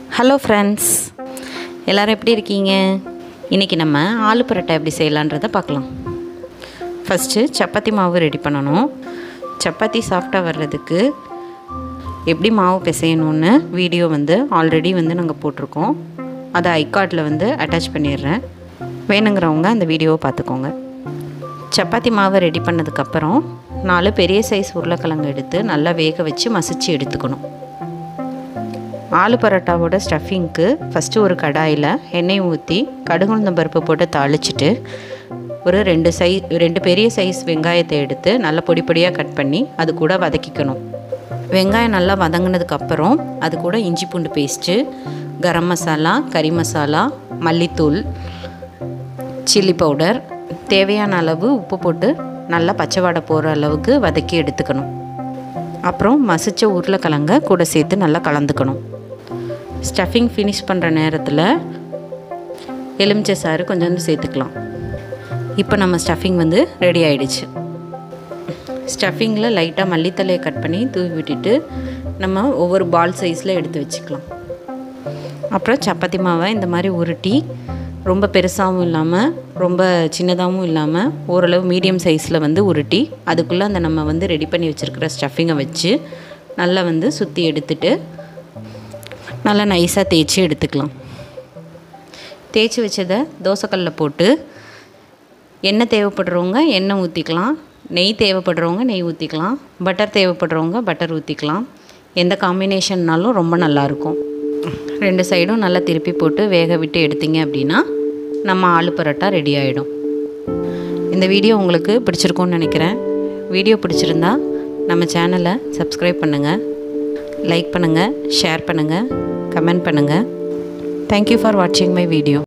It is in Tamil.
ஹலோ ஃப்ரெண்ட்ஸ் எல்லோரும் எப்படி இருக்கீங்க இன்றைக்கி நம்ம ஆலு பரோட்டா எப்படி செய்யலான்றதை பார்க்கலாம் ஃபஸ்ட்டு சப்பாத்தி மாவு ரெடி பண்ணணும் சப்பாத்தி சாஃப்டாக வர்றதுக்கு எப்படி மாவு பிசையணும்னு வீடியோ வந்து ஆல்ரெடி வந்து நாங்கள் போட்டிருக்கோம் அதை ஐகார்டில் வந்து அட்டாச் பண்ணிடுறேன் வேணுங்கிறவங்க அந்த வீடியோவை பார்த்துக்கோங்க சப்பாத்தி மாவை ரெடி பண்ணதுக்கப்புறம் நாலு பெரிய சைஸ் உருளைக்கிழங்கு எடுத்து நல்லா வேக வச்சு மசிச்சு எடுத்துக்கணும் ஆலு பரோட்டாவோட ஸ்டஃபிங்க்கு ஃபஸ்ட்டு ஒரு கடாயில் எண்ணெய் ஊற்றி கடுகுளுந்தம் பருப்பு போட்டு தாளிச்சிட்டு ஒரு ரெண்டு சை ரெண்டு பெரிய சைஸ் வெங்காயத்தை எடுத்து நல்லா பொடி பொடியாக கட் பண்ணி அது கூட வதக்கிக்கணும் வெங்காயம் நல்லா வதங்கினதுக்கப்புறம் அது கூட இஞ்சி பூண்டு பேஸ்ட்டு கரம் மசாலா கறி மசாலா மல்லித்தூள் சில்லி பவுடர் தேவையான அளவு உப்பு போட்டு நல்லா பச்சை வாடை போகிற அளவுக்கு வதக்கி எடுத்துக்கணும் அப்புறம் மசித்த உருளைக்கிழங்க கூட சேர்த்து நல்லா கலந்துக்கணும் ஸ்டஃபிங் ஃபினிஷ் பண்ணுற நேரத்தில் எலுமிச்சை சாறு கொஞ்சோண்டு சேர்த்துக்கலாம் இப்போ நம்ம ஸ்டஃபிங் வந்து ரெடி ஆகிடுச்சு ஸ்டஃபிங்கில் லைட்டாக மல்லித்தலையை கட் பண்ணி தூவி விட்டுட்டு நம்ம ஒவ்வொரு பால் சைஸில் எடுத்து வச்சுக்கலாம் அப்புறம் சப்பாத்தி மாவை இந்த மாதிரி உருட்டி ரொம்ப பெருசாகவும் இல்லாமல் ரொம்ப சின்னதாகவும் இல்லாமல் ஓரளவு மீடியம் சைஸில் வந்து உருட்டி அதுக்குள்ளே அந்த நம்ம வந்து ரெடி பண்ணி வச்சுருக்கிற ஸ்டஃபிங்கை வச்சு நல்லா வந்து சுற்றி எடுத்துட்டு நல்லா நைஸாக தேய்ச்சி எடுத்துக்கலாம் தேய்ச்சி வச்சதை தோசைக்கல்லில் போட்டு எண்ணெய் தேவைப்படுறவங்க எண்ணெய் ஊற்றிக்கலாம் நெய் தேவைப்படுறவங்க நெய் ஊற்றிக்கலாம் பட்டர் தேவைப்படுறவங்க பட்டர் ஊற்றிக்கலாம் எந்த காம்பினேஷன்னாலும் ரொம்ப நல்லாயிருக்கும் ரெண்டு சைடும் நல்லா திருப்பி போட்டு வேக விட்டு எடுத்தீங்க அப்படின்னா நம்ம ஆலு பரோட்டா ரெடி ஆகிடும் இந்த வீடியோ உங்களுக்கு பிடிச்சிருக்கும்னு நினைக்கிறேன் வீடியோ பிடிச்சிருந்தா நம்ம சேனலை சப்ஸ்கிரைப் பண்ணுங்கள் லைக் பண்ணுங்கள் ஷேர் பண்ணுங்கள் கமெண்ட் பண்ணுங்கள் தேங்க்யூ ஃபார் வாட்சிங் மை வீடியோ